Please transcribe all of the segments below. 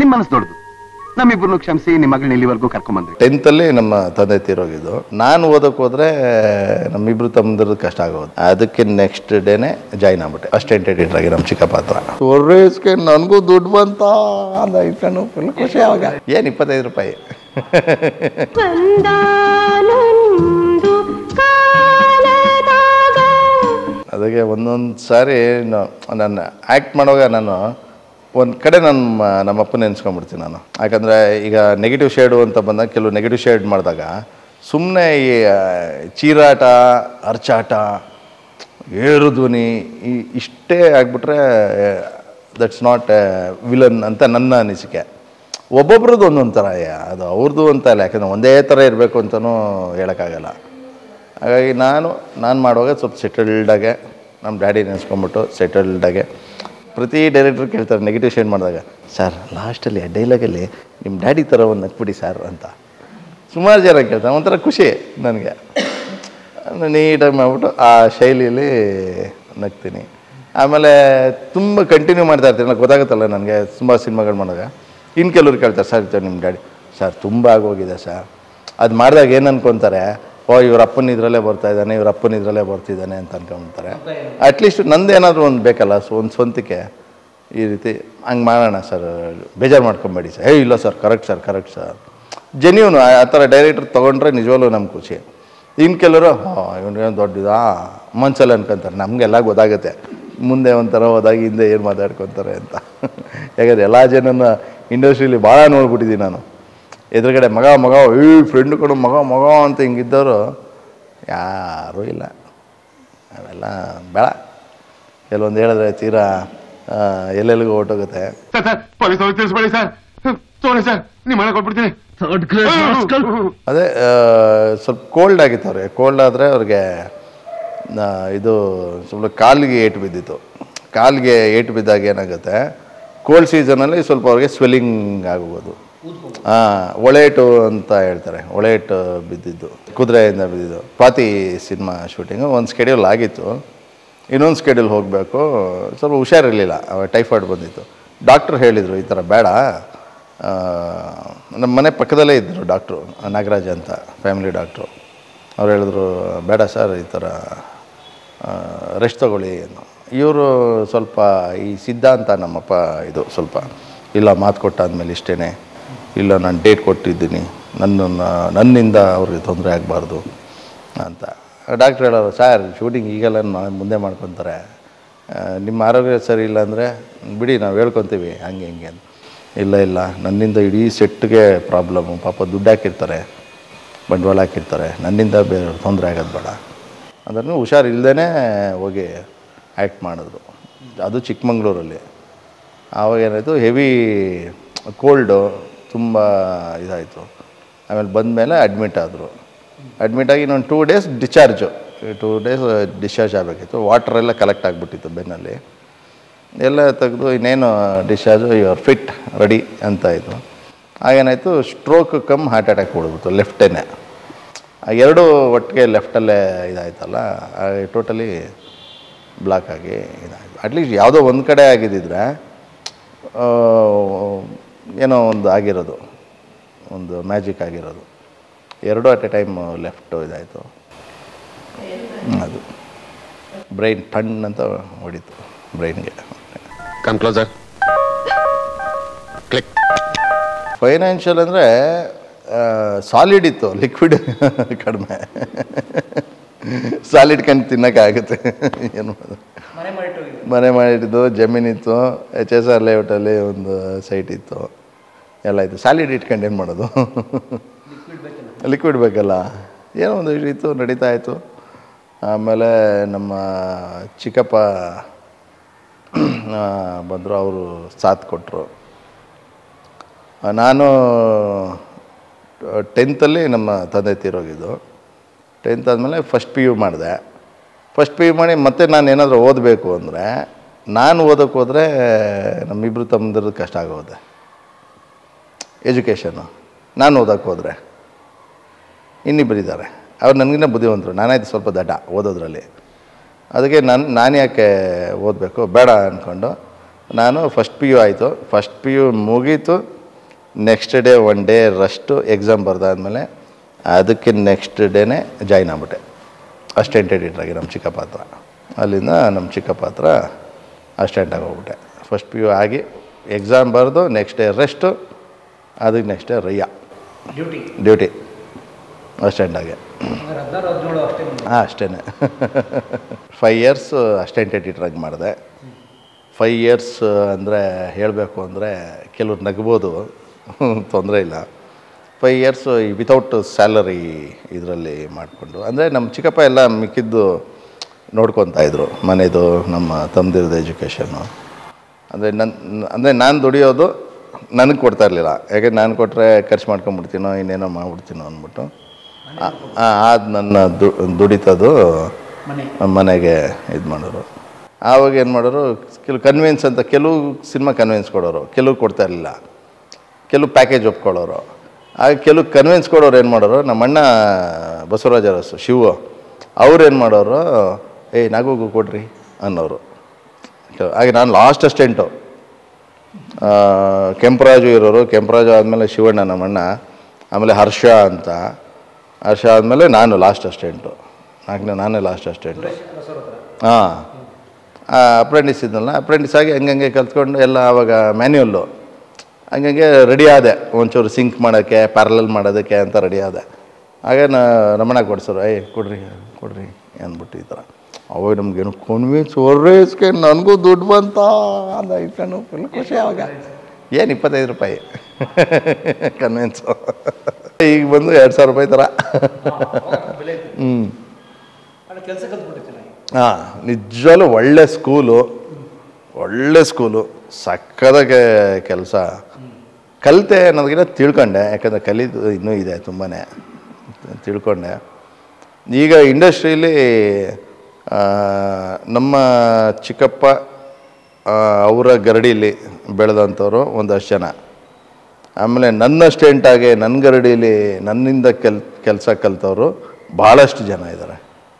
ನಿಮ್ ಮನಸ್ಸು ದೊಡ್ಡದು ನಮ್ಮಿಬ್ಬರನ್ನು ಕ್ಷಮಿಸಿ ನಿಮ್ಮ ಮಗಳನ್ನ ಇಲ್ಲಿವರೆಗೂ ಕರ್ಕೊಂಬಂದ್ರಿ ಟೆಂತಲ್ಲಿ ನಮ್ಮ ತಂದೆ ತೀರೋಗಿದ್ದು ನಾನು ಓದಕ್ಕೆ ಹೋದ್ರೆ ನಮ್ಮಿಬ್ರು ತಮ್ಮದ್ರದ್ದು ಕಷ್ಟ ಆಗೋದು ಅದಕ್ಕೆ ನೆಕ್ಸ್ಟ್ ಡೇನೆ ಜಾಯ್ನ್ ಆಗ್ಬಿಟ್ಟೆ ಅಸಿಸ್ಟೆಂಟ್ ಎಡಿಟರ್ ಆಗಿ ನಮ್ಮ ಚಿಕ್ಕಪ್ಪ ಹತ್ರ ಒರ್ರೇಸ್ಗೆ ನನಗೂ ದುಡ್ಡು ಬಂತ ಅಂದ ಇಟ್ಕೊಂಡು ಫುಲ್ ಖುಷಿ ಅವಾಗ ಏನು ಇಪ್ಪತ್ತೈದು ರೂಪಾಯಿ ಬಂದಾನೊಂದು ಕಾಲದಾಗ ಅದಕ್ಕೆ ಒಂದೊಂದು ಸಾರಿ ನ- ನನ್ನ ಆ್ಯಕ್ಟ್ ಮಾಡುವಾಗ ನಾನು ಒಂದು ಕಡೆ ನನ್ನ ನಮ್ಮಪ್ಪ ನೆನೆಸ್ಕೊಂಡ್ಬಿಡ್ತೀನಿ ನಾನು ಯಾಕಂದರೆ ಈಗ ನೆಗೆಟಿವ್ ಶೇಡು ಅಂತ ಬಂದಾಗ ಕೆಲವು ನೆಗೆಟಿವ್ ಶೇಡ್ ಮಾಡಿದಾಗ ಸುಮ್ಮನೆ ಈ ಆ, ಚೀರಾಟ ಅರ್ಚಾಟ ಏರು ಧ್ವನಿ ಈ ಇಷ್ಟೇ ಆಗಿಬಿಟ್ರೆ ದಟ್ಸ್ ನಾಟ್ ವಿಲನ್ ಅಂತ ನನ್ನ ಅನಿಸಿಕೆ ಒಬ್ಬೊಬ್ರದ್ದು ಒಂದೊಂದು ಥರ ಯಾ- ಅದು ಅವ್ರದ್ದು ಅಂತ ಇಲ್ಲ ಯಾಕಂದರೆ ಒಂದೇ ಥರ ಇರಬೇಕು ಅಂತಲೂ ಹೇಳೋಕ್ಕಾಗಲ್ಲ ಹಾಗಾಗಿ ನಾನು ನಾನು ಮಾಡುವಾಗ ಸ್ವಲ್ಪ ಸೆಟಲ್ಡಾಗೆ ನಮ್ಮ ಡ್ಯಾಡಿ ನೆನೆಸ್ಕೊಂಬಿಟ್ಟು ಸೆಟಲ್ಡಾಗೆ ಪ್ರತಿ ಡೈರೆಕ್ಟ್ರ್ ಕೇಳ್ತಾರೆ ನೆಗೆಟಿವ್ ಶೇಡ್ ಮಾಡಿದಾಗ ಸರ್ ಲಾಸ್ಟಲ್ಲಿ ಆ ಡೈಲಾಗಲ್ಲಿ ನಿಮ್ಮ ಡ್ಯಾಡಿ ಥರ ಒಂದು ನಕ್ಬಿಡಿ ಸರ್ ಅಂತ ಸುಮಾರು ಜನ ಕೇಳ್ತಾರೆ ಒಂಥರ ಖುಷಿ ನನಗೆ ನೀಟಾಗಿ ಮಾಡ್ಬಿಟ್ಟು ಆ ಶೈಲಿಯಲ್ಲಿ ನಗ್ತೀನಿ ಆಮೇಲೆ ತುಂಬ ಕಂಟಿನ್ಯೂ ಮಾಡ್ತಾ ಇರ್ತೀನಿ ನನಗೆ ಗೊತ್ತಾಗುತ್ತಲ್ಲ ನನಗೆ ತುಂಬ ಸಿನಿಮಾಗಳು ಮಾಡಿದಾಗ ಇನ್ನು ಕೆಲವ್ರು ಕೇಳ್ತಾರೆ ಸರ್ ಇದು ನಿಮ್ಮ ಡ್ಯಾಡಿ ಸರ್ ತುಂಬ ಆಗೋಗಿದೆ ಸರ್ ಅದು ಮಾಡಿದಾಗ ಏನು ಅನ್ಕೊತಾರೆ ಓ ಇವ್ರ ಅಪ್ಪನ ಇದರಲ್ಲೇ ಬರ್ತಾ ಇದ್ದಾನೆ ಇವ್ರ ಅಪ್ಪನ ಇದರಲ್ಲೇ ಬರ್ತಿದ್ದಾನೆ ಅಂತ ಅನ್ಕೊಂತಾರೆ ಅಟ್ಲೀಸ್ಟ್ ನಂದು ಏನಾದರೂ ಒಂದು ಬೇಕಲ್ಲ ಸೊ ಒಂದು ಸ್ವಂತಿಕೆ ಈ ರೀತಿ ಹಂಗೆ ಮಾಡೋಣ ಸರ್ ಬೇಜಾರು ಮಾಡ್ಕೊಬೇಡಿ ಸರ್ ಏ ಇಲ್ಲ sir correct sir correct sir genuine ಆ ಥರ ಡೈರೆಕ್ಟ್ರ್ ತೊಗೊಂಡ್ರೆ ನಿಜವಾಗ್ಲೂ ನಮ್ಗೆ ಖುಷಿ ಇನ್ನು ಕೆಲವರು ಇವನಿಗೇನು ದೊಡ್ಡದಾ ಮನ್ಸಲ್ಲಿ ಅನ್ಕೊಂತಾರೆ ನಮಗೆಲ್ಲ ಗೊತ್ತಾಗುತ್ತೆ ಮುಂದೆ ಒಂಥರ ಹೋದಾಗ ಹಿಂದೆ ಏನು ಮಾತಾಡ್ಕೊತಾರೆ ಅಂತ ಯಾಕಂದ್ರೆ ಎಲ್ಲ ಜನನ ಇಂಡಸ್ಟ್ರೀಲಿ ಭಾಳ ನೋಡ್ಬಿಟ್ಟಿದ್ದೀನಿ ನಾನು ಎದುರುಗಡೆ ಮಗ ಮಗ ಈ ಫ್ರೆಂಡ್ ಕೊಡು ಮಗ ಮಗ ಅಂತ ಹಿಂಗಿದ್ದವರು ಯಾರೂ ಇಲ್ಲ ಅವೆಲ್ಲ ಬೇಡ ಕೆಲವೊಂದು ಹೇಳಿದ್ರೆ ತೀರಾ ಆ, ಎಲ್ಲೆಲ್ಲಿಗೂ ಹೊರ್ಟೋಗುತ್ತೆ ಸರ್ ಸರ್ ಪೊಲೀಸ್ ಅವ್ರಿಗೆ ತಿಳಿಸ್ಬೇಡಿ ಸರ್ ತೋರಿ ಸರ್ ನಿಮ್ಮ ಮನೆ ಕೊಟ್ಬಿಡ್ತೀನಿ ಅದೇ ಆ, ಸ್ವಲ್ಪ ಕೋಲ್ಡ್ ಆಗಿತ್ತು ಅವ್ರಿಗೆ ಕೋಲ್ಡ್ ಆದರೆ ಅವ್ರಿಗೆ ಆ, ಇದು ಸ್ವಲ್ಪ ಕಾಲಿಗೆ ಏಟು ಬಿದ್ದಿತ್ತು ಕಾಲಿಗೆ ಏಟು ಬಿದ್ದಾಗ ಏನಾಗುತ್ತೆ ಕೋಲ್ಡ್ ಸೀಸನಲ್ಲಿ ಸ್ವಲ್ಪ ಅವ್ರಿಗೆ ಸ್ವೆಲ್ಲಿಂಗ್ ಆಗೋದು ಹಾಂ ಒಳೇಟು ಅಂತ ಹೇಳ್ತಾರೆ ಒಳೇಟು ಬಿದ್ದಿದ್ದು ಕುದುರೆಯಿಂದ ಬಿದ್ದಿದ್ದು ಸ್ವಾತಿ ಸಿನಿಮಾ ಶೂಟಿಂಗು ಒಂದು ಸ್ಕೆಡ್ಯೂಲ್ ಆಗಿತ್ತು ಇನ್ನೊಂದು ಸ್ಕೆಡ್ಯೂಲ್ ಹೋಗಬೇಕು ಸ್ವಲ್ಪ ಹುಷಾರಿರಲಿಲ್ಲ ಟೈಫಾಯ್ಡ್ ಬಂದಿತ್ತು ಡಾಕ್ಟ್ರು ಹೇಳಿದರು ಈ ಥರ ಬೇಡ ಆ, ನಮ್ಮ ಮನೆ ಪಕ್ಕದಲ್ಲೇ ಇದ್ದರು ಡಾಕ್ಟ್ರು ನಾಗರಾಜ್ ಅಂತ ಫ್ಯಾಮಿಲಿ ಡಾಕ್ಟ್ರು ಅವ್ರು ಹೇಳಿದ್ರು ಬೇಡ ಸರ್ ಈ ಥರ ರೆಸ್ಟ್ ತಗೊಳ್ಳಿ ಇವರು ಸ್ವಲ್ಪ ಈ ಸಿದ್ಧಾಂತ ನಮ್ಮಪ್ಪ ಇದು ಸ್ವಲ್ಪ ಇಲ್ಲ ಮಾತು ಕೊಟ್ಟಾದ್ಮೇಲೆ ಇಷ್ಟೇ ಇಲ್ಲ ನಾನು ಡೇಟ್ ಕೊಟ್ಟಿದ್ದೀನಿ ನನ್ನನ್ನು ನನ್ನಿಂದ ಅವ್ರಿಗೆ ತೊಂದರೆ ಆಗಬಾರ್ದು ಅಂತ ಡಾಕ್ಟ್ರ್ ಹೇಳೋರು ಸರ್ ಶೂಟಿಂಗ್ ಈಗೆಲ್ಲ ನಾ- ಮುಂದೆ ಮಾಡ್ಕೊತಾರೆ ಆ, ನಿಮ್ಮ ಆರೋಗ್ಯ ಸರಿ ಇಲ್ಲ ಅಂದರೆ ಬಿಡಿ ನಾವು ಹೇಳ್ಕೊತೀವಿ ಹಂಗೆ ಹಿಂಗೆ ಅಂತ ಇಲ್ಲ ಇಲ್ಲ ನನ್ನಿಂದ ಇಡೀ ಸೆಟ್ಗೆ ಪ್ರಾಬ್ಲಮ್ಮು ಪಾಪ ದುಡ್ಡು ಹಾಕಿರ್ತಾರೆ ಬಂಡವಾಳ ಹಾಕಿರ್ತಾರೆ ನನ್ನಿಂದ ಬೇರೆ ತೊಂದರೆ ಆಗೋದು ಬೇಡ ಅದನ್ನು ಹುಷಾರಿಲ್ದೇ ಹೋಗಿ ಆ್ಯಕ್ಟ್ ಮಾಡಿದ್ರು ಅದು ಚಿಕ್ಕಮಂಗ್ಳೂರಲ್ಲಿ ಆವಾಗ ಏನಾಯಿತು ಹೆವಿ ಕೋಲ್ಡು ತುಂಬ ಇದಾಯಿತು ಆಮೇಲೆ ಬಂದಮೇಲೆ ಅಡ್ಮಿಟ್ ಆದರು ಅಡ್ಮಿಟ್ ಆಗಿ ಇನ್ನೊಂದು two days discharge two days discharge ಆಗಬೇಕಿತ್ತು ವಾಟರ್ ಎಲ್ಲ ಕಲೆಕ್ಟ್ ಆಗಿಬಿಟ್ಟಿತ್ತು ಬೆನ್ನಲ್ಲಿ ಎಲ್ಲ ತೆಗೆದು ಇನ್ನೇನು ಡಿಸ್ಚಾರ್ಜು ಯುವರ್ ಫಿಟ್ ರೆಡಿ ಅಂತ ಇತ್ತು ಆಗೇನಾಯಿತು ಸ್ಟ್ರೋಕ್ ಕಮ್ ಹಾರ್ಟ್ ಅಟ್ಯಾಕ್ ಹೊಡ್ಬಿಡ್ತು ಲೆಫ್ಟೇನೆ ಆ ಎರಡೂ ಒಟ್ಟಿಗೆ ಲೆಫ್ಟಲ್ಲೇ ಇದಾಯ್ತಲ್ಲ ಟೋಟಲಿ ಬ್ಲಾಕ್ ಆಗಿ ಇದಾಯಿತು ಅಟ್ಲೀಸ್ಟ್ ಯಾವುದೋ ಒಂದು ಕಡೆ ಆಗಿದ್ದಿದ್ರೆ ಆ, ಏನೋ ಒಂದು ಆಗಿರೋದು ಒಂದು ಮ್ಯಾಜಿಕ್ ಆಗಿರೋದು ಎರಡು ಅಟ್ ಎ ಟೈಮ್ ಲೆಫ್ಟು ಇದಾಯಿತು ಅದು ಬ್ರೈನ್ ಟಣ್ ಅಂತ ಹೊಡಿತು ಬ್ರೈನ್ಗೆ ಕಮ್ ಕ್ಲೋಸರ್ ಕ್ಲಿಕ್ ಫೈನಾನ್ಷಿಯಲ್ ಅಂದರೆ ಸಾಲಿಡ್ ಇತ್ತು ಲಿಕ್ವಿಡ್ ಕಡಿಮೆ ಸಾಲಿಡ್ ಕಂಡು ತಿನ್ನೋಕ್ಕಾಗುತ್ತೆ ಏನು ಮಾಡೋದು ಮನೆ ಮಾಡಿದ್ದು ಜಮೀನಿತ್ತು ಎಚ್ ಎಸ್ ಆರ್ ಲೇಔಟಲ್ಲಿ ಒಂದು ಸೈಟ್ ಇತ್ತು ಎಲ್ಲ ಇತ್ತು ಸಾಲಿಡ್ ಇಟ್ಕೊಂಡು ಏನು ಮಾಡೋದು ಲಿಕ್ವಿಡ್ ಬೇಕಲ್ಲ ಏನೋ ಒಂದು ಇತ್ತು ನಡೀತಾ ಇತ್ತು ಆಮೇಲೆ ನಮ್ಮ ಚಿಕ್ಕಪ್ಪ ಬಂದರು ಅವರು ಸಾಥ್ ಕೊಟ್ಟರು ನಾನು ಟೆಂತಲ್ಲಿ ನಮ್ಮ ತಂದೆ ತೀರೋಗಿದ್ದು ಟೆಂತ್ ಆದಮೇಲೆ ಫಸ್ಟ್ ಪಿ ಯು ಮಾಡಿದೆ ಫಸ್ಟ್ ಪಿ ಯು ಮಾಡಿ ಮತ್ತೆ ನಾನು ಏನಾದರೂ ಓದಬೇಕು ಅಂದರೆ ನಾನು ಓದೋಕ್ಕೆ ಹೋದರೆ ನಮ್ಮಿಬ್ಬರು ತಮ್ಮದ್ರದ್ದು ಕಷ್ಟ ಆಗೋದೆ ಎಜುಕೇಷನು ನಾನು ಓದೋಕ್ಕೆ ಹೋದರೆ ಇನ್ನಿಬ್ಬರಿದ್ದಾರೆ ಅವ್ರು ನನಗಿನ್ನ ಬುದ್ಧಿವಂತರು ನಾನಾಯ್ತು ಸ್ವಲ್ಪ ದಡ್ಡ ಓದೋದ್ರಲ್ಲಿ ಅದಕ್ಕೆ ನಾನು ನಾನು ಯಾಕೆ ಓದಬೇಕು ಬೇಡ ಅಂದ್ಕೊಂಡು ನಾನು ಫಸ್ಟ್ ಪಿ ಯು ಆಯಿತು ಫಸ್ಟ್ ಪಿ ಯು ಮುಗೀತು next day one day rest exam ಬರ್ದಾದ್ಮೇಲೆ ಅದಕ್ಕೆ ನೆಕ್ಸ್ಟ್ ಡೇನೇ ಜಾಯ್ನ್ ಆಗ್ಬಿಟ್ಟೆ ಅಸ್ಟೆಂಟ್ ಎಡಿಟ್ರಾಗಿ ನಮ್ಮ ಚಿಕ್ಕಪ್ಪ ಹತ್ರ ಅಲ್ಲಿಂದ ನಮ್ಮ ಚಿಕ್ಕಪ್ಪ ಹತ್ರ ಅಸ್ಟೆಂಟ್ ಆಗಿ ಹೋಗ್ಬಿಟ್ಟೆ ಫಸ್ಟ್ ಪಿ ಯು ಆಗಿ ಎಕ್ಸಾಮ್ ಬರೆದು ನೆಕ್ಸ್ಟ್ ಡೇ ರೆಸ್ಟು ಅದಕ್ಕೆ ನೆಕ್ಸ್ಟ್ ಡೇ ರಯ್ಯ ಡ್ಯೂಟಿ ಡ್ಯೂಟಿ ಅಸ್ಟೆಂಟ್ ಆಗಿ ಹಂಗಾರೆ ಹದಿನಾರು ಹದಿನೇಳು ಅಷ್ಟೇ ನಿಮ್ದು. ಹಾಂ ಅಷ್ಟೇ ಫೈವ್ ಇಯರ್ಸ್ ಅಸ್ಟೆಂಟ್ ಎಡಿಟ್ರಾಗಿ ಮಾಡಿದೆ ಫೈವ್ ಇಯರ್ಸ್ ಅಂದರೆ ಹೇಳಬೇಕು ಅಂದರೆ ಕೆಲವ್ರು ನಗ್ಬೋದು ತೊಂದರೆ ಇಲ್ಲ ಫೈವ್ ಇಯರ್ಸ್ ವಿತೌಟ್ ಸ್ಯಾಲರಿ ಇದರಲ್ಲಿ ಮಾಡಿಕೊಂಡು ಅಂದರೆ ನಮ್ಮ ಚಿಕ್ಕಪ್ಪ ಎಲ್ಲ ಮಿಕ್ಕಿದ್ದು ನೋಡ್ಕೊತಾ ಇದ್ರು ಮನೆದು ನಮ್ಮ ತಮ್ಮದಿರದ ಎಜುಕೇಷನ್ನು ಅಂದರೆ ನನ್ನ ಅಂದರೆ ನಾನು ದುಡಿಯೋದು ನನಗೆ ಕೊಡ್ತಾ ಇರಲಿಲ್ಲ ಯಾಕೆ ನಾನು ಕೊಟ್ಟರೆ ಖರ್ಚು ಮಾಡ್ಕೊಂಬಿಡ್ತೀನೋ ಇನ್ನೇನೋ ಮಾಡ್ಬಿಡ್ತೀನೋ ಅಂದ್ಬಿಟ್ಟು ಅದು ನನ್ನ ದು ದುಡಿತದು ಮನೆ ಮನೆಗೆ ಇದು ಮಾಡೋರು ಆವಾಗ ಏನು ಮಾಡೋರು ಕೆಲವು ಕನ್ವಿನ್ಸ್ ಅಂತ ಕೆಲವು ಸಿನಿಮಾ ಕನ್ವಿನ್ಸ್ ಕೊಡೋರು ಕೆಲವು ಕೊಡ್ತಾ ಇರಲಿಲ್ಲ ಕೆಲವು ಪ್ಯಾಕೇಜ್ ಒಪ್ಕೊಳ್ಳೋರು ಆಗ ಕೆಲವು ಕನ್ವಿನ್ಸ್ ಕೊಡೋರು ಏನು ಮಾಡೋರು ನಮ್ಮ ಅಣ್ಣ ಬಸವರಾಜ ಅರಸು ಶಿವು ಅವ್ರು ಏನು ಮಾಡೋರು ಏಯ್ ನಾಗೋಗು ಕೊಡ್ರಿ ಅನ್ನೋರು ಕೆ- ಹಾಗೆ ನಾನು ಲಾಸ್ಟ್ ಅಸ್ಟೆಂಟು ಕೆಂಪರಾಜು ಇರೋರು ಕೆಂಪರಾಜು ಆದಮೇಲೆ ಶಿವಣ್ಣ ನಮ್ಮಣ್ಣ ಆಮೇಲೆ ಹರ್ಷ ಅಂತ ಹರ್ಷ ಆದಮೇಲೆ ನಾನು ಲಾಸ್ಟ್ ಅಸ್ಟೆಂಟು ನಾಲ್ಕನೇ ನಾನೇ ಲಾಸ್ಟ್ ಅಸ್ಟೆಂಟು ಬಸವರ ಹತ್ರ ಹಾಂ ಅಪ್ರೆಂಟಿಸ್ ಇದ್ನಲ್ಲ ಅಪ್ರೆಂಟಿಸ್ ಆಗಿ ಹಂಗಂಗೆ ಕಲ್ತ್ಕೊಂಡು ಎಲ್ಲ ಆವಾಗ ಮ್ಯಾನ್ಯುವಲ್ಲು ಹಂಗಂಗೆ ರೆಡಿ ಆದೆ ಒಂಚೂರು ಸಿಂಕ್ ಮಾಡೋಕ್ಕೆ ಪ್ಯಾರಲಲ್ ಮಾಡೋದಕ್ಕೆ ಅಂತ ರೆಡಿ ಆದೆ ಆಗ ನಾ ರಮಣ ಕೊಡ್ಸೋರು ಏಯ್ ಕೊಡ್ರಿ ಕೊಡ್ರಿ ಅಂದ್ಬಿಟ್ಟು ಈ ಥರ ಅವಾಗ ನಮಗೇನು ಕನ್ವಿನ್ಸ್ ಹೊರ್ರೇಸ್ಗೆ ನನಗೂ ದುಡ್ಡು ಬಂತ ಅಂತ ಇಟ್ಕೊಂಡು ಫುಲ್ ಖುಷಿ ಆವಾಗ ಏನು ಇಪ್ಪತ್ತೈದು ರೂಪಾಯಿ ಕನ್ವಿನ್ಸು ಈಗ ಬಂದು ಎರಡು ಸಾವಿರ ರೂಪಾಯಿ ಥರ ಬೆಲೆ ಇತ್ತು ಹ್ಞೂ ಅಲ್ಲಿ ಕೆಲಸ ಕಲ್ತ್ಬಿಟ್ಟೆ ಚೆನ್ನಾಗಿ ಹಾಂ ನಿಜವಾಗ್ಲೂ ಒಳ್ಳೆ ಸ್ಕೂಲು ಒಳ್ಳೆ ಸ್ಕೂಲು ಸಕ್ಕದಾಗೆ ಕೆಲಸ ಕಲಿತೆ ಅನ್ನೋದಕ್ಕಿಂತ ತಿಳ್ಕೊಂಡೆ ಯಾಕಂದರೆ ಕಲಿದು ಇನ್ನೂ ಇದೆ ತುಂಬಾ ತಿಳ್ಕೊಂಡೆ ಈಗ ಇಂಡಸ್ಟ್ರೀಲಿ ನಮ್ಮ ಚಿಕ್ಕಪ್ಪ ಆ, ಅವರ ಗರಡಿಲಿ ಬೆಳೆದಂಥವ್ರು ಒಂದಷ್ಟು ಜನ ಆಮೇಲೆ ನನ್ನ ಸ್ಟೆಂಟಾಗಿ ನನ್ನ ಗರಡಿಲಿ ನನ್ನಿಂದ ಕೆಲ್ ಕೆಲಸ ಕಲಿತವರು ಭಾಳಷ್ಟು ಜನ ಇದ್ದಾರೆ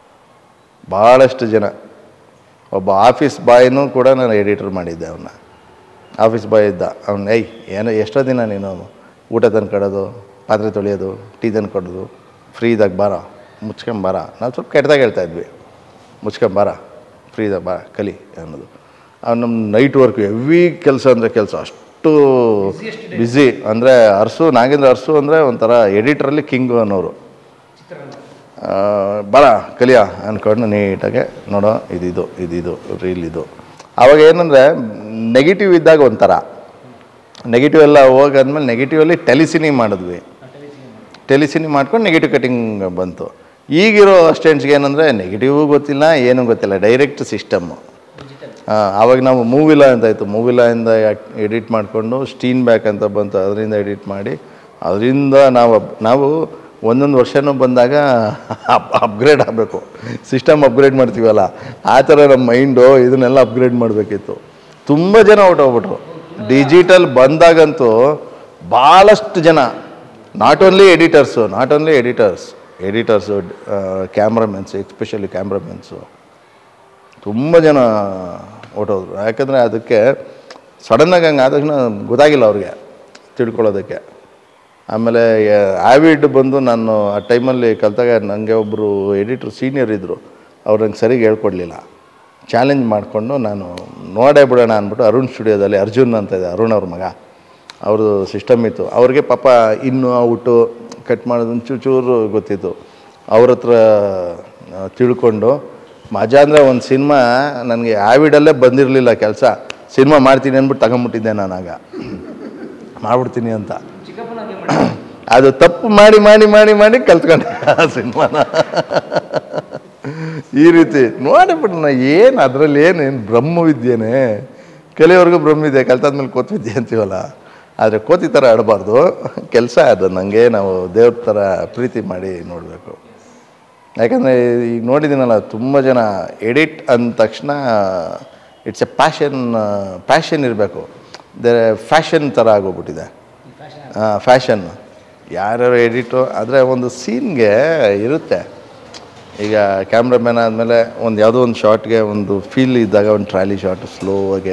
ಭಾಳಷ್ಟು ಜನ ಒಬ್ಬ ಆಫೀಸ್ ಬಾಯ್ನೂ ಕೂಡ ನಾನು ಎಡಿಟರ್ ಮಾಡಿದ್ದೆ ಅವನ್ನ ಆಫೀಸ್ ಬಾಯ್ ಇದ್ದ ಅವ್ನು ಏಯ್ ಏನೋ ಎಷ್ಟೋ ದಿನ ನೀನು ಊಟ ತಂದು ಕೊಡೋದು ಪಾತ್ರೆ ತೊಳೆಯೋದು ಟೀ ತಂದು ಕೊಡೋದು ಫ್ರೀದಾಗ ಬಾರ ಮುಚ್ಕೊಂಬಾರ ನಾವು ಸ್ವಲ್ಪ ಕೆಟ್ಟದಾಗ ಹೇಳ್ತಾ ಇದ್ವಿ ಮುಚ್ಕೊಂಬಾರ ಫ್ರೀದಾಗ ಬಾರ ಕಲಿ ಅನ್ನೋದು ಅವ್ನು ನಮ್ಮ ನೈಟ್ ವರ್ಕ್ ಹೆವಿ ಕೆಲಸ ಅಂದರೆ ಕೆಲಸ ಅಷ್ಟು ಬ್ಯುಸಿ ಅಂದರೆ ಅರಸು ನಾಗೇಂದ್ರ ಅರಸು ಅಂದರೆ ಒಂಥರ ಎಡಿಟ್ರಲ್ಲಿ ಕಿಂಗು ಅನ್ನೋರು ಚಿತ್ರರಂಗ ಆ, ಬರ ಕಲಿಯ ಅಂದ್ಕೊಂಡು ನೀಟಾಗೆ ನೋಡೋ ಇದಿದು ಇದಿದು ರೀಲ್ ಇದು ಆವಾಗ ಏನಂದರೆ ನೆಗೆಟಿವ್ ಇದ್ದಾಗ ಒಂಥರ ನೆಗೆಟಿವ್ ಎಲ್ಲ ಹೋಗಾದ್ಮೇಲೆ ನೆಗೆಟಿವಲ್ಲಿ ಟೆಲಿಸಿನಿ ಮಾಡಿದ್ವಿ ಟೆಲಿಸಿನಿ ಮಾಡ್ಕೊಂಡು ನೆಗೆಟಿವ್ ಕಟಿಂಗ್ ಬಂತು ಈಗಿರೋ ಅಸ್ಟೆಂಟ್ಸ್ಗೆ ಏನಂದರೆ ನೆಗೆಟಿವ್ ಗೊತ್ತಿಲ್ಲ ಏನೂ ಗೊತ್ತಿಲ್ಲ ಡೈರೆಕ್ಟ್ ಸಿಸ್ಟಮ್ಮು ಆವಾಗ ನಾವು ಮೂವಿಲಾ ಅಂತ ಇತ್ತು ಮೂವಿಲಾಯಿಂದ ಎಡಿಟ್ ಮಾಡಿಕೊಂಡು ಸ್ಟೀನ್ ಬ್ಯಾಕ್ ಅಂತ ಬಂತು ಅದರಿಂದ ಎಡಿಟ್ ಮಾಡಿ ಅದರಿಂದ ನಾವು ಅಪ್- ನಾವು ಒಂದೊಂದು ವರ್ಷನೂ ಬಂದಾಗ ಅಪ್ಗ್ರೇಡ್ ಆಗಬೇಕು ಸಿಸ್ಟಮ್ ಅಪ್ಗ್ರೇಡ್ ಮಾಡ್ತೀವಲ್ಲ ಆ ಥರ ನಮ್ಮ ಮೈಂಡು ಇದನ್ನೆಲ್ಲ ಅಪ್ಗ್ರೇಡ್ ಮಾಡಬೇಕಿತ್ತು ತುಂಬ ಜನ ಹೊರ್ಟೋಗ್ಬಿಟ್ರು ಡಿಜಿಟಲ್ ಬಂದಾಗಂತೂ ಭಾಳಷ್ಟು ಜನ not only editors not only editors editors cameramens especially cameramens ತುಂಬ ಜನ ಹೊಟ್ಟೋದ್ರು ಯಾಕಂದರೆ ಅದಕ್ಕೆ ಸಡನ್ನಾಗಿ ಹಂಗೆ ಆದ ತಕ್ಷಣ ಗೊತ್ತಾಗಿಲ್ಲ ಅವ್ರಿಗೆ ತಿಳ್ಕೊಳ್ಳೋದಕ್ಕೆ ಆಮೇಲೆ ಆವಿಡ್ ಬಂದು ನಾನು ಆ ಟೈಮಲ್ಲಿ ಕಲ್ತಾಗ ನನಗೆ ಒಬ್ಬರು ಎಡಿಟ್ರು ಸೀನಿಯರ್ ಇದ್ದರು ಅವ್ರು ನಂಗೆ ಸರಿಗೆ ಹೇಳ್ಕೊಡ್ಲಿಲ್ಲ ಚಾಲೆಂಜ್ ಮಾಡಿಕೊಂಡು ನಾನು ನೋಡೇ ಬಿಡೋಣ ಅಂದ್ಬಿಟ್ಟು ಅರುಣ್ ಸ್ಟುಡಿಯೋದಲ್ಲಿ ಅರ್ಜುನ್ ಅಂತ ಇದೆ ಅರುಣ್ ಅವ್ರ ಮಗ ಅವ್ರದ್ದು ಸಿಸ್ಟಮ್ ಇತ್ತು ಅವ್ರಿಗೆ ಪಾಪ ಇನ್ನು ಔಟು ಕಟ್ ಮಾಡೋದು ಒಂಚೂರು ಚೂರು ಗೊತ್ತಿತ್ತು ಅವ್ರ ಹತ್ರ ಆ, ತಿಳ್ಕೊಂಡು ಮಜಾ ಅಂದರೆ ಒಂದು ಸಿನಿಮಾ ನನಗೆ ಆವಿಡಲ್ಲೇ ಬಂದಿರಲಿಲ್ಲ ಕೆಲಸ ಸಿನಿಮಾ ಮಾಡ್ತೀನಿ ಅಂದ್ಬಿಟ್ಟು ತಗೊಂಬಿಟ್ಟಿದ್ದೆ ನಾನು ಆಗ ಮಾಡ್ಬಿಡ್ತೀನಿ ಅಂತ ಚಿಕ್ಕಪ್ಪನ ಹಂಗೆ ಮಾಡಿ ಅದು ತಪ್ಪು ಮಾಡಿ ಮಾಡಿ ಮಾಡಿ ಮಾಡಿ ಕಲ್ತ್ಕೊಂಡೆ ಆ ಸಿನಿಮಾನ ಈ ರೀತಿ ನೋಡಿಬಿಟ್ಟು ನಾ ಏನು ಅದರಲ್ಲಿ ಏನೇನು ಬ್ರಹ್ಮವಿದ್ಯೇನೆ ಕಲಿಯೋರ್ಗು ಬ್ರಹ್ಮವಿದ್ಯೆ ಕಲ್ತಾದ್ಮೇಲೆ ಕೋತ್ವಿದ್ಯೆ ಅಂತೀವಲ್ಲ ಆದರೆ ಕೋತಿ ಥರ ಆಡಬಾರ್ದು ಕೆಲಸ ಅದು ನನಗೆ ನಾವು ದೇವ್ರ ಥರ ಪ್ರೀತಿ ಮಾಡಿ ನೋಡಬೇಕು ಯಾಕಂದರೆ ಈಗ ನೋಡಿದ್ದೀನಲ್ಲ ತುಂಬ ಜನ ಎಡಿಟ್ ಅಂದ ತಕ್ಷಣ ಇಟ್ಸ್ ಎ ಪ್ಯಾಷನ್ ಪ್ಯಾಷನ್ ಇರಬೇಕು ದೇ ಫ್ಯಾಷನ್ ಥರ ಆಗೋಗ್ಬಿಟ್ಟಿದೆ ಫ್ಯಾಷನ್ ಯಾರ್ಯಾರು ಎಡಿಟು ಆದರೆ ಒಂದು ಸೀನ್ಗೆ ಇರುತ್ತೆ ಈಗ ಕ್ಯಾಮ್ರಾಮ್ಯಾನ್ ಆದಮೇಲೆ ಒಂದು ಯಾವುದೋ ಒಂದು ಶಾರ್ಟ್ಗೆ ಒಂದು ಫೀಲ್ ಇದ್ದಾಗ ಒಂದು ಟ್ರಾಲಿ ಶಾಟ್ ಸ್ಲೋ ಆಗಿ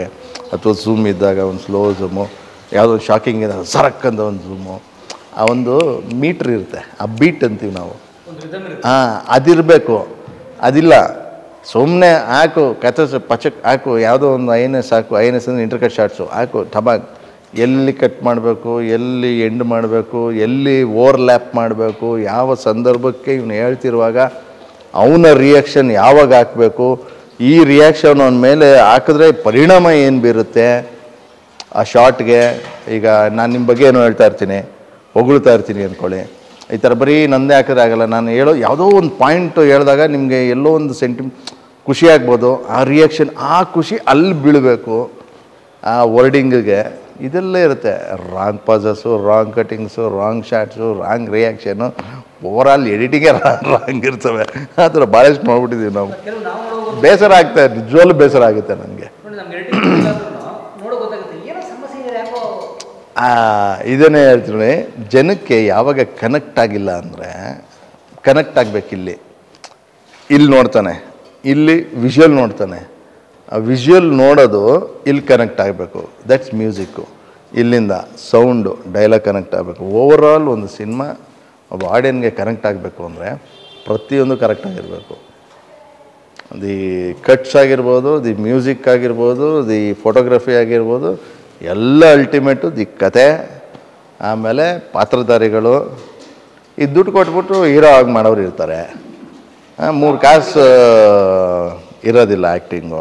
ಅಥವಾ ಝೂಮ್ ಇದ್ದಾಗ ಒಂದು ಸ್ಲೋ ಝೂಮು ಯಾವುದೋ ಒಂದು ಶಾಕಿಂಗ್ ಇದ್ದಾಗ ಸರಕ್ ಅಂತ ಒಂದು ಝೂಮು ಆ ಒಂದು ಮೀಟ್ರ್ ಇರುತ್ತೆ ಆ ಬೀಟ್ ಅಂತೀವಿ ನಾವು ಒಂದು ರಿದಮ್ ಇರುತ್ತೆ ಹಾಂ ಅದಿರಬೇಕು ಅದಿಲ್ಲ ಸುಮ್ಮನೆ ಹಾಕು ಕಥಸ್ ಪಚಕ್ ಹಾಕು ಯಾವುದೋ ಒಂದು ಐ ಎನ್ ಎಸ್ ಹಾಕು ಐ ಎನ್ ಎಸ್ ಅಂದರೆ ಇಂಟರ್ಕಟ್ ಶಾರ್ಟ್ಸು ಹಾಕು ಟಬಾಕ್ ಎಲ್ಲಿ ಕಟ್ ಮಾಡಬೇಕು ಎಲ್ಲಿ ಎಂಡ್ ಮಾಡಬೇಕು ಎಲ್ಲಿ ಓವರ್ಲ್ಯಾಪ್ ಮಾಡಬೇಕು ಯಾವ ಸಂದರ್ಭಕ್ಕೆ ಇವನು ಹೇಳ್ತಿರುವಾಗ ಅವನ ರಿಯಾಕ್ಷನ್ ಯಾವಾಗ ಹಾಕಬೇಕು ಈ ರಿಯಾಕ್ಷನ್ ಅವನ ಮೇಲೆ ಹಾಕಿದ್ರೆ ಪರಿಣಾಮ ಏನು ಬೀರುತ್ತೆ ಆ ಶಾರ್ಟ್ಗೆ ಈಗ ನಾನು ನಿಮ್ಮ ಬಗ್ಗೆ ಏನೋ ಹೇಳ್ತಾ ಇರ್ತೀನಿ ಹೊಗಳ್ತಾ ಇರ್ತೀನಿ ಅಂದ್ಕೊಳ್ಳಿ ಈ ಥರ ಬರೀ ನಂದೇ ಹಾಕಿದ್ರೆ ಆಗಲ್ಲ ನಾನು ಹೇಳೋ ಯಾವುದೋ ಒಂದು ಪಾಯಿಂಟ್ ಹೇಳಿದಾಗ ನಿಮಗೆ ಎಲ್ಲೋ ಒಂದು ಸೆಂಟಿಮ್ ಖುಷಿ ಆಗ್ಬೋದು ಆ ರಿಯಾಕ್ಷನ್ ಆ ಖುಷಿ ಅಲ್ಲಿ ಬೀಳಬೇಕು ಆ ವರ್ಡಿಂಗಿಗೆ ಇದೆಲ್ಲ ಇರುತ್ತೆ wrong pauses wrong cuttings wrong shots wrong reaction overall ಎಡಿಟಿಂಗೇ ರಾಂಗ್ ಇರ್ತವೆ ಆ ಥರ ಭಾಳಷ್ಟು ಮಾಡ್ಬಿಟ್ಟಿದ್ದೀವಿ ನಾವು ಕೆಲವು ನಾವು ನೋಡೋ ಬೇಸರ ಆಗ್ತಾ ನಿಜವಾಗ್ಲೂ ಬೇಸರ ಆಗುತ್ತೆ ನನಗೆ ನೋಡಿ ನಮ್ಗೆ ಎಡಿಟಿಂಗ್ ನೋಡೋ ಗೊತ್ತಾಗುತ್ತೆ ಏನೋ ಸಮಸ್ಯೆ ಇದೆ ಯಾಕೋ ಆ, ಇದನ್ನೇ ಹೇಳ್ತೀನಿ ಜನಕ್ಕೆ ಯಾವಾಗ ಕನೆಕ್ಟ್ ಆಗಿಲ್ಲ ಅಂದರೆ ಕನೆಕ್ಟ್ ಆಗಬೇಕು ಇಲ್ಲಿ ಇಲ್ಲಿ ನೋಡ್ತಾನೆ ಇಲ್ಲಿ ವಿಷುವಲ್ ನೋಡ್ತಾನೆ ಆ ವಿಷುವಲ್ ನೋಡೋದು ಇಲ್ಲಿ ಕನೆಕ್ಟ್ ಆಗಬೇಕು ದಟ್ಸ್ ಮ್ಯೂಸಿಕ್ಕು ಇಲ್ಲಿಂದ ಸೌಂಡು ಡೈಲಾಗ್ ಕನೆಕ್ಟ್ ಆಗಬೇಕು ಓವರ್ ಆಲ್ ಒಂದು ಸಿನಿಮಾ ಒಬ್ಬ ಆಡಿಯನ್ಗೆ ಕನೆಕ್ಟ್ ಆಗಬೇಕು ಅಂದರೆ ಪ್ರತಿಯೊಂದು ಕರೆಕ್ಟ್ ಆಗಿರಬೇಕು ದಿ ಕಟ್ಸ್ ಆಗಿರ್ಬೋದು ದಿ ಮ್ಯೂಸಿಕ್ ಆಗಿರ್ಬೋದು ದಿ ಫೋಟೋಗ್ರಫಿ ಆಗಿರ್ಬೋದು ಎಲ್ಲ ಅಲ್ಟಿಮೇಟು ದಿ ಕತೆ ಆಮೇಲೆ ಪಾತ್ರಧಾರಿಗಳು ಈ ದುಡ್ಡು ಕೊಟ್ಬಿಟ್ಟು ಹೀರೋ ಆಗಿ ಮಾಡೋರು ಇರ್ತಾರೆ ಮೂರು ಕಾಸು ಇರೋದಿಲ್ಲ ಆ್ಯಕ್ಟಿಂಗು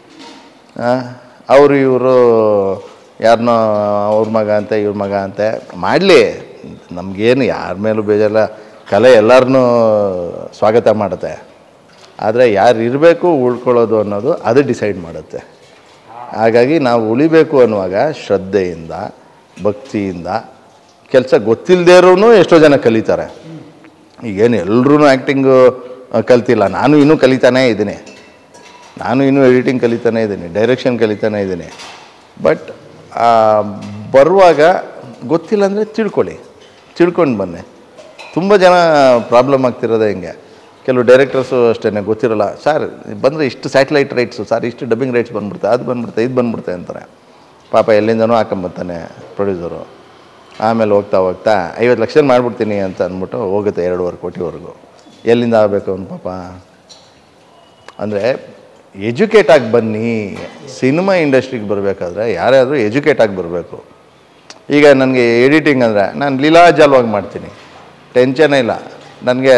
ಅವರು ಇವರು ಯಾರನ್ನೋ ಅವ್ರ ಮಗ ಅಂತೆ ಇವ್ರ ಮಗ ಅಂತೆ ಮಾಡಲಿ ನಮಗೇನು ಯಾರ ಮೇಲೂ ಬೇಜಾರಿಲ್ಲ ಕಲೆ ಎಲ್ಲರನ್ನೂ ಸ್ವಾಗತ ಮಾಡುತ್ತೆ ಆದರೆ ಯಾರು ಇರಬೇಕು ಉಳ್ಕೊಳ್ಳೋದು ಅನ್ನೋದು ಅದು ಡಿಸೈಡ್ ಮಾಡುತ್ತೆ ಹಾಗಾಗಿ ನಾವು ಉಳಿಬೇಕು ಅನ್ನುವಾಗ ಶ್ರದ್ಧೆಯಿಂದ ಭಕ್ತಿಯಿಂದ ಕೆಲಸ ಗೊತ್ತಿಲ್ಲದೇ ಇರೋನು ಎಷ್ಟೋ ಜನ ಕಲಿತಾರೆ ಈಗೇನು ಎಲ್ಲರೂ ಆ್ಯಕ್ಟಿಂಗು ಕಲ್ತಿಲ್ಲ ನಾನು ಇನ್ನೂ ಕಲಿತಾನೇ ಇದ್ದೀನಿ ನಾನು ಇನ್ನೂ ಎಡಿಟಿಂಗ್ ಕಲಿತಾನೇ ಇದ್ದೀನಿ ಡೈರೆಕ್ಷನ್ ಕಲಿತಾನೇ ಇದ್ದೀನಿ ಬಟ್ ಬರುವಾಗ ಗೊತ್ತಿಲ್ಲ ಅಂದರೆ ತಿಳ್ಕೊಳ್ಳಿ ತಿಳ್ಕೊಂಡು ಬನ್ನಿ ತುಂಬ ಜನ ಪ್ರಾಬ್ಲಮ್ ಆಗ್ತಿರೋದೇ ಹಿಂಗೆ ಕೆಲವು ಡೈರೆಕ್ಟರ್ಸು ಅಷ್ಟೇ ಗೊತ್ತಿರಲ್ಲ ಸರ್ ಬಂದರೆ ಇಷ್ಟು ಸ್ಯಾಟಲೈಟ್ ರೈಟ್ಸು ಸರ್ ಇಷ್ಟು ಡಬ್ಬಿಂಗ್ ರೈಟ್ಸ್ ಬಂದ್ಬಿಡುತ್ತೆ ಅದು ಬಂದ್ಬಿಡುತ್ತೆ ಇದು ಬಂದ್ಬಿಡುತ್ತೆ ಅಂತಾರೆ ಪಾಪ ಎಲ್ಲಿಂದನೂ ಹಾಕೊಂಬರ್ತಾನೆ ಪ್ರೊಡ್ಯೂಸರು ಆಮೇಲೆ ಹೋಗ್ತಾ ಹೋಗ್ತಾ ಐವತ್ತು ಲಕ್ಷ ಮಾಡಿಬಿಡ್ತೀನಿ ಅಂತ ಅಂದ್ಬಿಟ್ಟು ಹೋಗುತ್ತೆ ಎರಡೂವರೆ ಕೋಟಿವರೆಗೂ ಎಲ್ಲಿಂದ ಆಗಬೇಕು ಅವ್ನು ಪಾಪ ಅಂದರೆ ಎಜುಕೇಟ್ ಆಗಿ ಬನ್ನಿ ಸಿನಿಮಾ ಇಂಡಸ್ಟ್ರಿಗೆ ಬರಬೇಕಾದ್ರೆ ಯಾರ್ಯಾದರೂ ಎಜುಕೇಟ್ ಆಗಿ ಬರಬೇಕು ಈಗ ನನಗೆ ಎಡಿಟಿಂಗ್ ಅಂದರೆ ನಾನು ಲೀಲಾಜಾಲವಾಗಿ ಮಾಡ್ತೀನಿ ಟೆನ್ಷನೇ ಇಲ್ಲ ನನಗೆ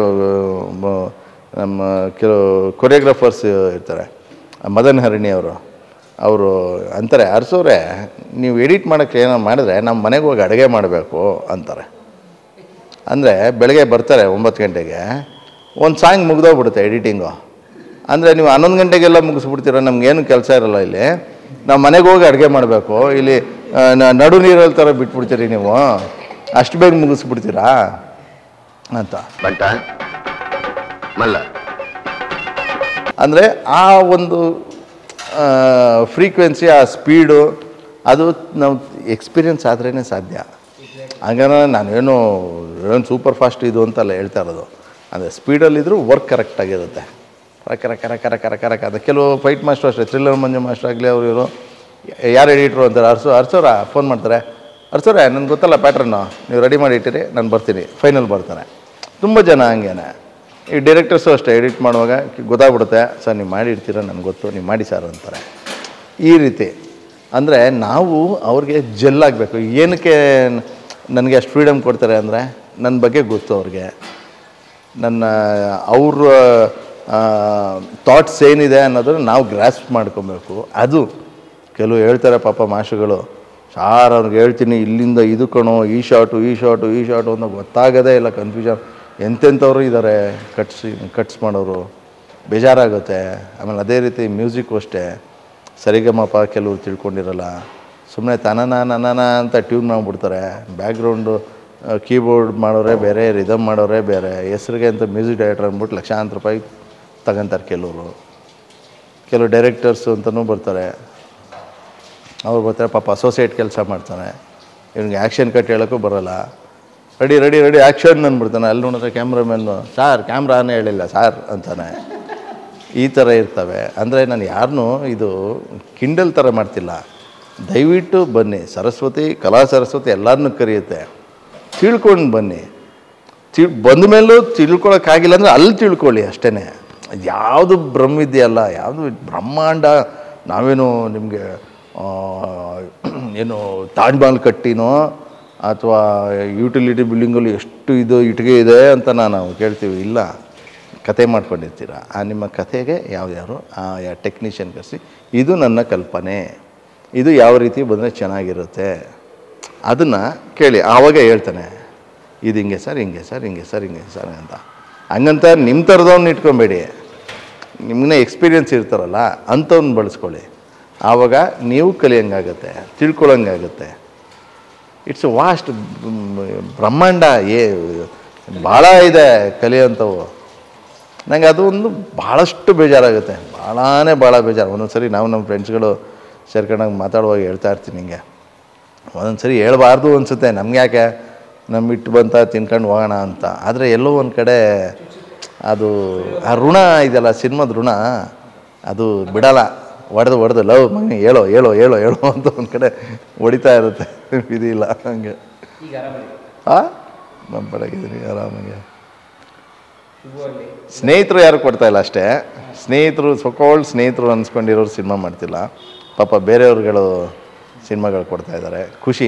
ನಮ್ಮ ಕೆಲವು ಕೊರಿಯೋಗ್ರಾಫರ್ಸ್ ಇರ್ತಾರೆ ಮದನ್ ಹರಿಣಿ ಅವರು ಅವರು ಅಂತಾರೆ ಅರ್ಸೋರೆ ನೀವು ಎಡಿಟ್ ಮಾಡೋಕ್ಕೆ ಏನೋ ಮಾಡಿದ್ರೆ ನಮ್ಮ ಮನೆಗೆ ಹೋಗಿ ಅಡುಗೆ ಮಾಡಬೇಕು ಅಂತಾರೆ ಅಂದರೆ ಬೆಳಗ್ಗೆ ಬರ್ತಾರೆ ಒಂಬತ್ತು ಗಂಟೆಗೆ ಒಂದು ಸಾಂಗ್ ಮುಗ್ದೋಗ್ಬಿಡುತ್ತೆ ಎಡಿಟಿಂಗು ಅಂದರೆ ನೀವು ಹನ್ನೊಂದು ಗಂಟೆಗೆಲ್ಲ ಮುಗಿಸ್ಬಿಡ್ತೀರ ನಮ್ಗೇನು ಕೆಲಸ ಇರಲ್ಲ ಇಲ್ಲಿ ನಾವು ಮನೆಗೆ ಹೋಗಿ ಅಡುಗೆ ಮಾಡಬೇಕು ಇಲ್ಲಿ ಆ, ನ- ನಡು ನೀರಲ್ಲಿ ಥರ ಬಿಟ್ಬಿಡ್ತೀರಿ ನೀವು ಅಷ್ಟು ಬೇಗ ಮುಗಿಸ್ಬಿಡ್ತೀರಾ ಅಂತ ಬಂಟ ಮಲ್ಲ ಅಂದರೆ ಆ ಒಂದು ಫ್ರೀಕ್ವೆನ್ಸಿ ಆ ಸ್ಪೀಡು ಅದು ನಾವು ಎಕ್ಸ್ಪೀರಿಯನ್ಸ್ ಆದ್ರೇ ಸಾಧ್ಯ ಹಂಗಾರೆ ನಾನೇನು ಏನು ಸೂಪರ್ ಫಾಸ್ಟ್ ಇದು ಅಂತಲ್ಲ ಹೇಳ್ತಾ ಇರೋದು ಅಂದರೆ ಸ್ಪೀಡಲ್ಲಿದ್ದರೂ ವರ್ಕ್ ಕರೆಕ್ಟಾಗಿರುತ್ತೆ ಕರ ಕರ ಕರ ಕರ ಕರ ಕರ ಅದು ಕೆಲವು ಫೈಟ್ ಮಾಸ್ಟರ್ ಅಷ್ಟೇ ಥ್ರಿಲ್ಲರ್ ಮಂಜು ಮಾಸ್ಟರ್ ಆಗಲಿ ಅವರು ಇವರು ಯಾರು ಎಡಿಟ್ರು ಅಂತಾರೆ ಅರ್ಸು ಅರ್ಸೋರ ಫೋನ್ ಮಾಡ್ತಾರೆ ಅರ್ಸೋರೆ ನನಗೆ ಗೊತ್ತಲ್ಲ ಪ್ಯಾಟ್ರನ್ನು ನೀವು ರೆಡಿ ಮಾಡಿ ಇಟ್ಟಿರಿ ನಾನು ಬರ್ತೀನಿ ಫೈನಲ್ ಬರ್ತಾರೆ ತುಂಬ ಜನ ಹಂಗೇನೆ ಈ ಡೈರೆಕ್ಟರ್ಸು ಅಷ್ಟೇ ಎಡಿಟ್ ಮಾಡುವಾಗ ಗೊತ್ತಾಗ್ಬಿಡುತ್ತೆ ಸರ್ ನೀವು ಮಾಡಿ ಇಡ್ತೀರ ನನಗೆ ಗೊತ್ತು ನೀವು ಮಾಡಿ ಸರ್ ಅಂತಾರೆ ಈ ರೀತಿ ಅಂದರೆ ನಾವು ಅವ್ರಿಗೆ ಜೆಲ್ಲಾಗಬೇಕು ಏನಕ್ಕೆ ನನಗೆ ಅಷ್ಟು ಫ್ರೀಡಮ್ ಕೊಡ್ತಾರೆ ಅಂದರೆ ನನ್ನ ಬಗ್ಗೆ ಗೊತ್ತು ಅವ್ರಿಗೆ ನನ್ನ ಅವ್ರ ಥಾಟ್ಸ್ ಏನಿದೆ ಅನ್ನೋದನ್ನು ನಾವು ಗ್ರಾಸ್ಪ್ ಮಾಡ್ಕೊಬೇಕು ಅದು ಕೆಲವು ಹೇಳ್ತಾರೆ ಪಾಪ ಮಾಸ್ಟರ್ಗಳು ಸಾರ್ ಅವ್ರಿಗೆ ಹೇಳ್ತೀನಿ ಇಲ್ಲಿಂದ ಇದು ಕಣೋ ಈ ಶಾಟು ಈ ಶಾಟು ಈ ಶಾಟು ಅಂತ ಗೊತ್ತಾಗೋದೇ ಇಲ್ಲ ಕನ್ಫ್ಯೂಷನ್ ಎಂತೆಂಥವ್ರು ಇದ್ದಾರೆ ಕಟ್ಸಿ ಕಟ್ಸ್ ಮಾಡೋರು ಬೇಜಾರಾಗುತ್ತೆ ಆಮೇಲೆ ಅದೇ ರೀತಿ ಮ್ಯೂಸಿಕ್ಕು ಅಷ್ಟೇ ಸರಿಗಮಪ ಕೆಲವರು ತಿಳ್ಕೊಂಡಿರಲ್ಲ ಸುಮ್ಮನೆ ತನನ ನನನ ಅಂತ ಟ್ಯೂನ್ ಮಾಡಿಬಿಡ್ತಾರೆ ಬ್ಯಾಕ್ಗ್ರೌಂಡು ಕೀಬೋರ್ಡ್ ಮಾಡೋರೇ ಬೇರೆ ರಿದಮ್ ಮಾಡೋರೇ ಬೇರೆ ಹೆಸ್ರಿಗೆ ಅಂತ ಮ್ಯೂಸಿಕ್ ಡೈರೆಕ್ಟರ್ ಅಂದ್ಬಿಟ್ಟು ಲಕ್ಷಾಂತರ ರೂಪಾಯಿ ತಗೊಂತಾರೆ ಕೆಲವರು ಕೆಲವು ಡೈರೆಕ್ಟರ್ಸು ಅಂತಲೂ ಬರ್ತಾರೆ ಅವ್ರು ಬರ್ತಾರೆ ಪಾಪ ಅಸೋಸಿಯೇಟ್ ಕೆಲಸ ಮಾಡ್ತಾನೆ ಇವ್ನಿಗೆ ಆ್ಯಕ್ಷನ್ ಕಟ್ ಹೇಳೋಕ್ಕೂ ಬರೋಲ್ಲ ರೆಡಿ ರೆಡಿ ರೆಡಿ ಆ್ಯಕ್ಷನ್ ಅಂದ್ಬಿಡ್ತಾನೆ ಅಲ್ಲಿ ನೋಡಿದ್ರೆ ಕ್ಯಾಮ್ರಾಮನ್ನು ಸಾರ್ ಕ್ಯಾಮ್ರಾನೇ ಹೇಳಿಲ್ಲ ಸಾರ್ ಅಂತಾನೆ ಈ ಥರ ಇರ್ತವೆ ಅಂದರೆ ನಾನು ಯಾರನ್ನೂ ಇದು ಕಿಂಡಲ್ ಥರ ಮಾಡ್ತಿಲ್ಲ ದಯವಿಟ್ಟು ಬನ್ನಿ ಸರಸ್ವತಿ ಕಲಾ ಸರಸ್ವತಿ ಎಲ್ಲರನ್ನೂ ಕರೆಯುತ್ತೆ ತಿಳ್ಕೊಂಡು ಬನ್ನಿ ತಿ ಬಂದ ಮೇಲೂ ತಿಳ್ಕೊಳಕ್ಕಾಗಿಲ್ಲ ಅಂದರೆ ಅಲ್ಲಿ ತಿಳ್ಕೊಳ್ಳಿ ಅಷ್ಟೇ ಯಾವುದು ಬ್ರಹ್ಮಿದೆಯಲ್ಲ ಯಾವುದು ಬ್ರಹ್ಮಾಂಡ ನಾವೇನು ನಿಮಗೆ ಏನು ತಾಜ್ ಮಹಲ್ ಕಟ್ಟಿನೋ ಅಥವಾ ಯುಟಿಲಿಟಿ ಬಿಲ್ಡಿಂಗಲ್ಲಿ ಎಷ್ಟು ಇದು ಇಟ್ಟಿಗೆ ಇದೆ ಅಂತ ನಾವು ಕೇಳ್ತೀವಿ ಇಲ್ಲ ಕತೆ ಮಾಡ್ಕೊಂಡಿರ್ತೀರ ಆ ನಿಮ್ಮ ಕತೆಗೆ ಯಾವ್ಯಾರು ಆ ಟೆಕ್ನಿಷಿಯನ್ ಕರೆಸಿ ಇದು ನನ್ನ ಕಲ್ಪನೆ ಇದು ಯಾವ ರೀತಿ ಬಂದರೆ ಚೆನ್ನಾಗಿರುತ್ತೆ ಅದನ್ನು ಕೇಳಿ ಆವಾಗ ಹೇಳ್ತಾನೆ ಇದು ಹಿಂಗೆ ಸರ್ ಹಿಂಗೆ ಸರ್ ಹಿಂಗೆ ಸರ್ ಹಿಂಗೆ ಸರ್ ಅಂತ ಹಂಗಂತ ನಿಮ್ಮ ಥರದವ್ನ ಇಟ್ಕೊಬೇಡಿ ನಿಮ್ಮನ್ನ ಎಕ್ಸ್ಪೀರಿಯನ್ಸ್ ಇರ್ತಾರಲ್ಲ ಅಂಥವ್ನ ಬಳಸ್ಕೊಳ್ಳಿ ಆವಾಗ ನೀವು ಕಲಿಯಂಗಾಗತ್ತೆ ತಿಳ್ಕೊಳಂಗಾಗತ್ತೆ ಇಟ್ಸ್ ವಾಸ್ಟ್ ಬ್ರಹ್ಮಾಂಡ ಏ ಭಾಳ ಇದೆ ಕಲಿಯೋಂಥವು ನಂಗೆ ಅದು ಒಂದು ಭಾಳಷ್ಟು ಬೇಜಾರಾಗುತ್ತೆ ಭಾಳನೇ ಭಾಳ ಬೇಜಾರು ಒಂದೊಂದು ಸರಿ ನಾವು ನಮ್ಮ ಫ್ರೆಂಡ್ಸ್ಗಳು ಸೇರ್ಕೊಂಡಾಗ ಮಾತಾಡುವಾಗ ಹೇಳ್ತಾ ಇರ್ತೀನಿ ಹಿಂಗೆ ಒಂದೊಂದು ಸರಿ ಹೇಳ್ಬಾರ್ದು ಅನಿಸುತ್ತೆ ನಮ್ಗೆ ಯಾಕೆ ನಮ್ಮ ಇಟ್ಟು ಬಂತ ತಿನ್ಕೊಂಡು ಹೋಗೋಣ ಅಂತ ಆದರೆ ಎಲ್ಲೋ ಒಂದು ಕಡೆ ಅದು ಆ ಋಣ ಇದೆಯಲ್ಲ ಸಿನಿಮಾದ ಋಣ ಅದು ಬಿಡಲ್ಲ ಹೊಡೆದು ಹೊಡೆದು ಲವ್ ಮಗನಿ ಹೇಳೋ ಹೇಳೋ ಹೇಳೋ ಹೇಳೋ ಅಂತ ಒಂದು ಕಡೆ ಹೊಡಿತಾ ಇರುತ್ತೆ ವಿಧಿ ಇಲ್ಲ ಹಂಗೆ ಈಗ ಆರಾಮಾಗಿ ಹಾಂ ನಮ್ಮ ಪಡಗಿದ್ದೀನಿ ಆರಾಮಾಗಿ ಸ್ನೇಹಿತರು ಯಾರು ಕೊಡ್ತಾ ಇಲ್ಲ ಅಷ್ಟೇ ಸ್ನೇಹಿತರು ಸೊಕೋಲ್ಡ್ ಸ್ನೇಹಿತರು ಅನ್ಸ್ಕೊಂಡಿರೋರು ಸಿನಿಮಾ ಮಾಡ್ತಿಲ್ಲ ಪಾಪ ಬೇರೆಯವ್ರುಗಳು ಸಿನಿಮಾಗಳು ಕೊಡ್ತಾ ಇದ್ದಾರೆ ಖುಷಿ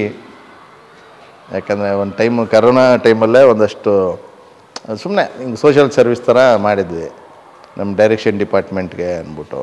ಯಾಕಂದರೆ ಒಂದು ಟೈಮು ಕರೋನಾ ಟೈಮಲ್ಲೇ ಒಂದಷ್ಟು ಸುಮ್ಮನೆ ಹಿಂಗೆ ಸೋಷಿಯಲ್ ಸರ್ವಿಸ್ ಥರ ಮಾಡಿದ್ವಿ ನಮ್ಮ ಡೈರೆಕ್ಷನ್ ಡಿಪಾರ್ಟ್ಮೆಂಟ್ಗೆ ಅಂದ್ಬಿಟ್ಟು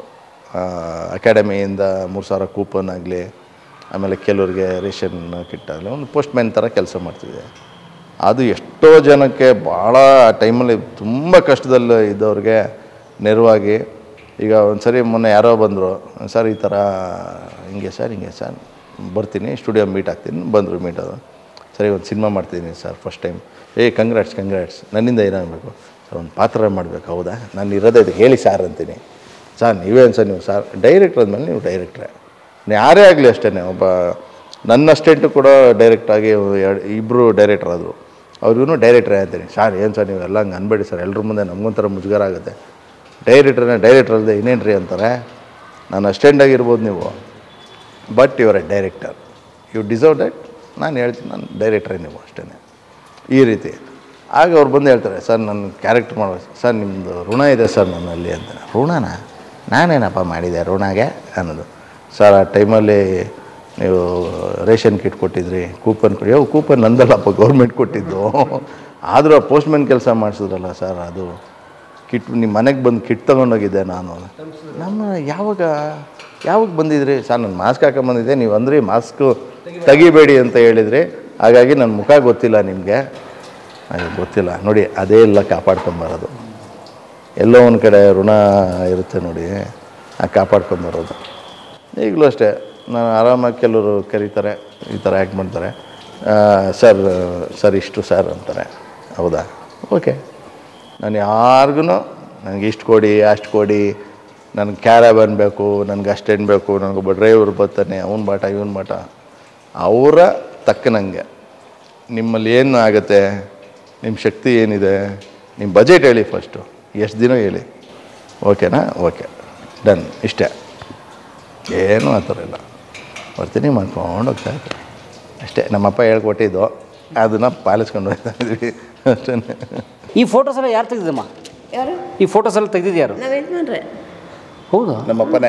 ಅಕಾಡೆಮಿಯಿಂದ ಮೂರು ಸಾವಿರ ಕೂಪನ್ ಆಗಲಿ ಆಮೇಲೆ ಕೆಲವ್ರಿಗೆ ರೇಷನ್ ಕಿಟ್ ಆಗಲಿ ಒಂದು ಪೋಸ್ಟ್ ಮ್ಯಾನ್ ಥರ ಕೆಲಸ ಮಾಡ್ತಿದ್ದೆ ಅದು ಎಷ್ಟೋ ಜನಕ್ಕೆ ಭಾಳ ಆ ಟೈಮಲ್ಲಿ ತುಂಬ ಕಷ್ಟದಲ್ಲಿ ಇದ್ದವ್ರಿಗೆ ನೆರವಾಗಿ ಈಗ ಒಂದು ಸರಿ ಮೊನ್ನೆ ಯಾರೋ ಬಂದರು ಸರ್ ಈ ಥರ ಹಿಂಗೆ ಸರ್ ಹಿಂಗೆ ಸರ್ ಬರ್ತೀನಿ ಸ್ಟುಡಿಯೋ ಮೀಟ್ ಆಗ್ತೀನಿ ಬಂದರು ಮೀಟ್ ಅದು ಸರಿ ಒಂದು ಸಿನಿಮಾ ಮಾಡ್ತಿದ್ದೀನಿ ಸರ್ ಫಸ್ಟ್ ಟೈಮ್ ಏ ಕಂಗ್ರಾಟ್ಸ್ ಕಂಗ್ರಾಟ್ಸ್ ನನ್ನಿಂದ ಏನಾಗಬೇಕು ಸರ್ ಒಂದು ಪಾತ್ರ ಮಾಡಬೇಕು ಹೌದಾ ನಾನು ಇರೋದೇ ಇದಕ್ಕೆ ಹೇಳಿ ಸಾರ್ ಅಂತೀನಿ ಸರ್ ನೀವೇನು ಸರ್ ನೀವು ಸರ್ ಡೈರೆಕ್ಟ್ರ್ ಅಂದಮೇಲೆ ನೀವು ಡೈರೆಕ್ಟ್ರೆ ಯಾರೇ ಆಗಲಿ ಅಷ್ಟೇ ಒಬ್ಬ ನನ್ನ ಅಸ್ಟೆಂಟು ಕೂಡ ಡೈರೆಕ್ಟಾಗಿ ಎರಡು ಇಬ್ಬರು ಡೈರೆಕ್ಟರ್ ಆದರು ಅವ್ರಿಗೂ ಡೈರೆಕ್ಟ್ರೇ ಅಂತೀನಿ ಸರ್ ಏನು ಸರ್ ನೀವೆಲ್ಲ ಹಂಗೆ ಅನ್ಬೇಡಿ ಸರ್ ಎಲ್ಲರ ಮುಂದೆ ನಮಗೊಂಥರ ಮುಜುಗರ ಆಗುತ್ತೆ ಡೈರೆಕ್ಟ್ರನ್ನ ಡೈರೆಕ್ಟರ್ ಅಲ್ಲದೆ ಇನ್ನೇನು ರೀ ಅಂತಾರೆ ನಾನು ಅಸ್ಟೆಂಟ್ ಆಗಿರ್ಬೋದು ನೀವು but you're a director you deserve that ನಾನು ಹೇಳ್ತೀನಿ ನಾನು ಡೈರೆಕ್ಟ್ರೇ ನೀವು ಅಷ್ಟೇ ಈ ರೀತಿ ಆಗ ಅವ್ರು ಬಂದು ಹೇಳ್ತಾರೆ ಸರ್ ನನ್ನ ಕ್ಯಾರೆಕ್ಟರ್ ಮಾಡೋ ಸರ್ ನಿಮ್ಮದು ಋಣ ಇದೆ ಸರ್ ನನ್ನಲ್ಲಿ ಅಂತ ಋಣನ ನಾನೇನಪ್ಪ ಮಾಡಿದೆ ಋಣಗೆ ಅನ್ನೋದು ಸರ್ ಆ ಟೈಮಲ್ಲಿ ನೀವು ರೇಷನ್ ಕಿಟ್ ಕೊಟ್ಟಿದ್ರಿ ಕೂಪನ್ ಕೊಡಿ ಯಾವ ಕೂಪನ್ ನಂದಲ್ಲಪ್ಪ ಗೌರ್ಮೆಂಟ್ ಕೊಟ್ಟಿದ್ದು ಆದರೂ ಆ ಪೋಸ್ಟ್ಮನ್ ಕೆಲಸ ಮಾಡಿಸಿದ್ರಲ್ಲ ಸರ್ ಅದು ಕಿಟ್ ನಿಮ್ಮ ಮನೆಗೆ ಬಂದು ಕಿಟ್ ತೊಗೊಂಡೋಗಿದ್ದೆ ನಾನು ನಮ್ಮ ಯಾವಾಗ ಯಾವಾಗ ಬಂದಿದ್ರಿ ಸರ್ ನಾನು ಮಾಸ್ಕ್ ಹಾಕೊಂಬಂದಿದ್ದೆ ನೀವು ಅಂದ್ರಿ ಮಾಸ್ಕು ತೆಗಿಬೇಡಿ ಅಂತ ಹೇಳಿದ್ರಿ ಹಾಗಾಗಿ ನನ್ನ ಮುಖ ಗೊತ್ತಿಲ್ಲ ನಿಮಗೆ ನನಗೆ ಗೊತ್ತಿಲ್ಲ ನೋಡಿ ಅದೇ ಎಲ್ಲ ಕಾಪಾಡ್ಕೊಂಬರೋದು ಎಲ್ಲೋ ಒಂದು ಕಡೆ ಋಣ ಇರುತ್ತೆ ನೋಡಿ ಆ ಕಾಪಾಡ್ಕೊಂಬರೋದು ಈಗಲೂ ಅಷ್ಟೇ ನಾನು ಆರಾಮಾಗಿ ಕೆಲವರು ಕರೀತಾರೆ ಈ ಥರ ಆ್ಯಕ್ಟ್ ಮಾಡ್ತಾರೆ ಆ, ಸರ್ ಸರ್ ಇಷ್ಟು ಸರ್ ಅಂತಾರೆ ಹೌದಾ ಓಕೆ ನಾನು ಯಾರಿಗೂ ನನಗೆ ಇಷ್ಟು ಕೊಡಿ ಅಷ್ಟು ಕೊಡಿ ನನಗೆ ಕ್ಯಾರಬನ್ ಬೇಕು ನನಗೆ ಅಷ್ಟೇನು ಬೇಕು ನನಗೊಬ್ಬ ಡ್ರೈವರ್ ಬರ್ತಾನೆ ಅವ್ನು ಬಾಟ ಇವನು ಬಾಟ ಅವರ ತಕ್ಕನಂಗೆ ನಿಮ್ಮಲ್ಲಿ ಏನು ಆಗುತ್ತೆ ನಿಮ್ಮ ಶಕ್ತಿ ಏನಿದೆ ನಿಮ್ಮ ಬಜೆಟ್ ಹೇಳಿ ಫಸ್ಟು ಎಷ್ಟು ದಿನ ಹೇಳಿ ಓಕೆನಾ ಓಕೆ ಡನ್ ಇಷ್ಟೇ ಏನೂ ಆ ಥರ ಇಲ್ಲ ಬರ್ತೀನಿ ಮಾಡ್ಕೊಂಡು ಹೋಗ್ತಾ ಇರ್ತೀನಿ ಅಷ್ಟೇ ನಮ್ಮಪ್ಪ ಹೇಳ್ಕೊಟ್ಟಿದ್ದು ಅದನ್ನು ಪಾಲಿಸ್ಕೊಂಡು ಹೋಗ್ತಾ ಇದ್ವಿ ಅಷ್ಟೇ ಈ ಫೋಟೋಸ್ ಎಲ್ಲ ಯಾರು ತೆಗೆದಿದ್ದಮ್ಮ ಯಾರು ಈ ಫೋಟೋಸ್ ಎಲ್ಲ ತೆಗೆದಿದ್ದು ಯಾರು ನಮ್ಮ ಯಜಮಾನ್ರೆ ಹೌದಾ ನಮ್ಮಪ್ಪನೇ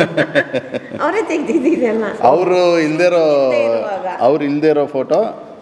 ಅವರೇ ತೆಗ್ದಿದ್ದೀರಲ್ಲ ಅವರು ಇಲ್ದಿರೋ ಇರುವಾಗ. ಅವ್ರು ಇಲ್ದೇ ಇರೋ ಫೋಟೋ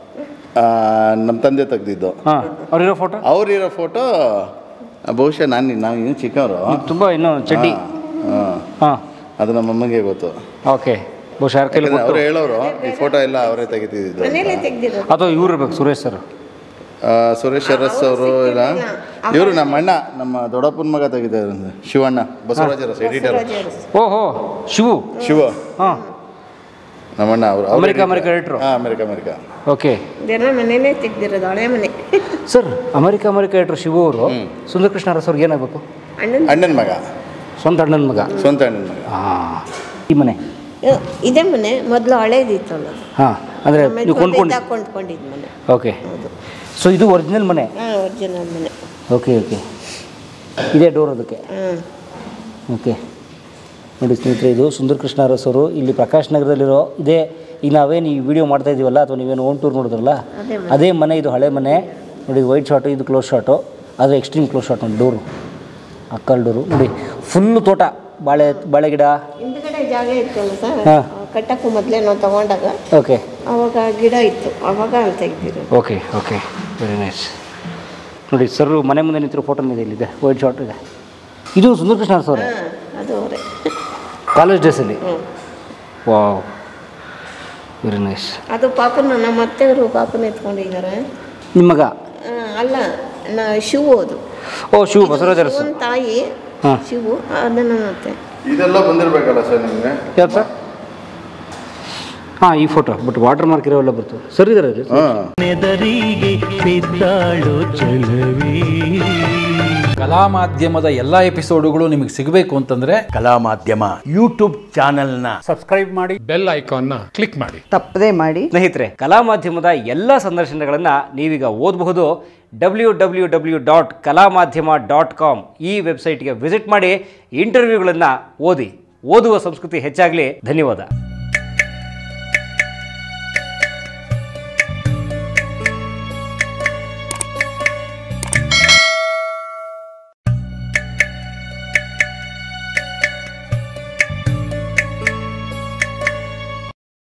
ನಮ್ಮ ತಂದೆ ತೆಗ್ದಿದ್ದು ಹಾಂ ಅವ್ರಿರೋ ಫೋಟೋ ಅವ್ರಿರೋ ಫೋಟೋ ಬಹುಶಃ ನಾನು ನಾವು ಇನ್ನೂ ಚಿಕ್ಕವರು ತುಂಬ ಇನ್ನೂ ಚಡ್ಡಿ ಹಾಂ ಹಾಂ ಅದು ನಮ್ಮಮ್ಮಗೆ ಗೊತ್ತು ಓಕೆ ಬಹುಶಃ ಯಾರ ಕೈಲಿ ಅವ್ರು ಹೇಳೋರು ಈ ಫೋಟೋ ಎಲ್ಲ ಅವರೇ ತೆಗಿತಿದ್ದು ಮನೇಲೆ ತೆಗ್ದಿರೋದು ಅಥವಾ ಇವ್ರು ಇರ್ಬೇಕು ಸುರೇಶ್ ಸರ್ ಆ, ಸುರೇಶ್ ಅರಸ್ ಅವರು ಇಲ್ಲ ಇವರು ನಮ್ಮ ಅಣ್ಣ ನಮ್ಮ ದೊಡ್ಡಪ್ಪನ ಮಗ ತೆಗಿತಾರೆ ಶಿವಣ್ಣ ಬಸವರಾಜ ಅರಸ್ ಎಡಿಟರ್ ಓಹೋ ಶಿವು ಶಿವ ಹಾಂ ನಮ್ಮಣ್ಣ ಅವರು ಅಮೆರಿಕ ಅಮೆರಿಕ editor. ಹಾಂ ಅಮೆರಿಕ ಅಮೆರಿಕ ಓಕೆ ಇದೆಲ್ಲ ಮನೇಲೆ ತೆಗ್ದಿರೋದು ಹಳೆ ಮನೆ ಸರ್ ಅಮೆರಿಕ ಅಮೆರಿಕ ಇಟ್ಟರು ಶಿವು ಅವರು ಸುಂದರ ಕೃಷ್ಣ ಅರಸ್ ಅವ್ರಿಗೆ ಏನಾಗಬೇಕು ಅಣ್ಣನ ಅಣ್ಣನ ಮಗ ಸ್ವಂತ ಅಣ್ಣನ ಮಗ ಸ್ವಂತ ಅಣ್ಣನ ಮಗ ಹಾಂ ಈ ಮನೆ ಇದೇ ಮನೆ ಮೊದಲು ಹಳೇದಿತ್ತಲ್ಲ ಹಾಂ ಅಂದರೆ ಆಮೇಲೆ ನೀವು ಕೊಂಡ್ಕೊಂಡು ಕೊಂಡ್ಕೊಂಡಿದ್ದು ಮನೆ ಓಕೆ ಸೊ ಇದು ಒರಿಜಿನಲ್ ಮನೆ ಹಾಂ ಒರಿಜಿನಲ್ ಮನೆ ಓಕೆ ಓಕೆ ಇದೇ ಡೋರ್ ಅದಕ್ಕೆ ಹಾಂ ಓಕೆ ನೋಡಿ ಸ್ನೇಹಿತರೆ ಇದು ಸುಂದರ್ ಕೃಷ್ಣ ಅರಸ್ ಅವರು ಇಲ್ಲಿ ಪ್ರಕಾಶ್ ನಗರದಲ್ಲಿರೋ ಇದೇ ಈಗ ನಾವೇನು ಈ ವಿಡಿಯೋ ಮಾಡ್ತಾ ಇದೀವಲ್ಲ ಅಥವಾ ನೀವೇನು ಓನ್ ಟೂರ್ ನೋಡಿದ್ರಲ್ಲ ಅದೇ ಮನೆ. ಅದೇ ಮನೆ ಇದು ಹಳೆ ಮನೆ ನೋಡಿ ವೈಟ್ ಶಾಟು ಇದು ಕ್ಲೋಸ್ ಶಾಟು ಅದು ಎಕ್ಸ್ಟ್ರೀಮ್ ಕ್ಲೋಸ್ ಶಾಟ್ ನೋಡಿ ಡೋರು ಅಕ್ಕಲ್ ಡೋರು ನೋಡಿ ಫುಲ್ಲು ತೋಟ ಬಾಳೆ ಬಾಳೆ ಗಿಡ ಹಿಂದ್ಗಡೆ ಜಾಗ ಇತ್ತಲ್ಲ ಸರ್ ಹಾ. ಕಟ್ಟಕ್ಕೂ ಮೊದಲೇ ನಾವು ತಗೊಂಡಾಗ ಓಕೆ ಅವಾಗ ಗಿಡ ಇತ್ತು ಅವಾಗ ಅಲ್ಲಿ ತೆಗ್ದಿರೋದು ಓಕೆ ಓಕೆ ವೆರಿ ನೈಸ್ ನೋಡಿ ಸರ್ ಮನೆ ಮುಂದೆ ನಿಂತಿರೋ ಫೋಟೋ ಇದೆ ಇಲ್ಲಿದೆ ವೈಟ್ ಶಾಟ್ ಇದೆ ಇದು ಸುಂದರ್ ಕೃಷ್ಣ ಅರಸ್ ಅವರೇ ಹಾಂ ಅದು ಅವರೇ ಕಾಲೇಜ್ ಡೇಸಲ್ಲಿ ಹ್ಞೂ ವಾವ್ ವೆರಿ ನೈಸ್ ಅದು ಪಾಪನ ನಮ್ಮ ಅತ್ತೆಯವರು ಪಾಪನ ಎತ್ಕೊಂಡಿದ್ದಾರೆ ನಿಮ್ಮ ಮಗ ಆ, ಅಲ್ಲ ನಾ ಶಿವು ಅದು ಓ ಶಿವ ಬಸವರಾಜ ಅರಸು ಶಿವನ್ ತಾಯಿ ಹಾಂ ಶಿವು ಅದನ್ನ ಅತ್ತೆ ಇದೆಲ್ಲ ಬಂದಿರಬೇಕಲ್ಲ ಸರ್ ನಿಮಗೆ ಯಾವ್ದು ಸರ್ ಹಾಂ ಈ ಫೋಟೋ ಬಟ್ ವಾಟರ್ ಮಾರ್ಕ್ ಇರೋವೆಲ್ಲ ಬರ್ತು ಸರ್ ಇದಾರೆ ಇಲ್ಲಿ ಹಾಂ ಕಲಾ ಮಾಧ್ಯಮದ ಎಲ್ಲ ಎಪಿಸೋಡುಗಳು ನಿಮಗೆ ಸಿಗಬೇಕು ಅಂತಂದ್ರೆ ಕಲಾ ಮಾಧ್ಯಮ ಯೂಟ್ಯೂಬ್ ಚಾನೆಲ್ನ ಬೆಲ್ ಐಕಾನ್ನ ಕ್ಲಿಕ್ ಮಾಡಿ ತಪ್ಪದೇ ಮಾಡಿ ಸ್ನೇಹಿತರೆ ಕಲಾ ಮಾಧ್ಯಮದ ಎಲ್ಲ ಸಂದರ್ಶನಗಳನ್ನು ನೀವೀಗ ಓದಬಹುದು ಡಬ್ಲ್ಯೂ ಡಬ್ಲ್ಯೂ ಡಬ್ಲ್ಯೂ ಡಾಟ್ ಕಲಾ ಮಾಧ್ಯಮ ಡಾಟ್ ಕಾಮ್ ಈ ವೆಬ್ಸೈಟ್ಗೆ ವಿಸಿಟ್ ಮಾಡಿ ಇಂಟರ್ವ್ಯೂಗಳನ್ನು ಓದಿ ಓದುವ ಸಂಸ್ಕೃತಿ ಹೆಚ್ಚಾಗಲಿ ಧನ್ಯವಾದ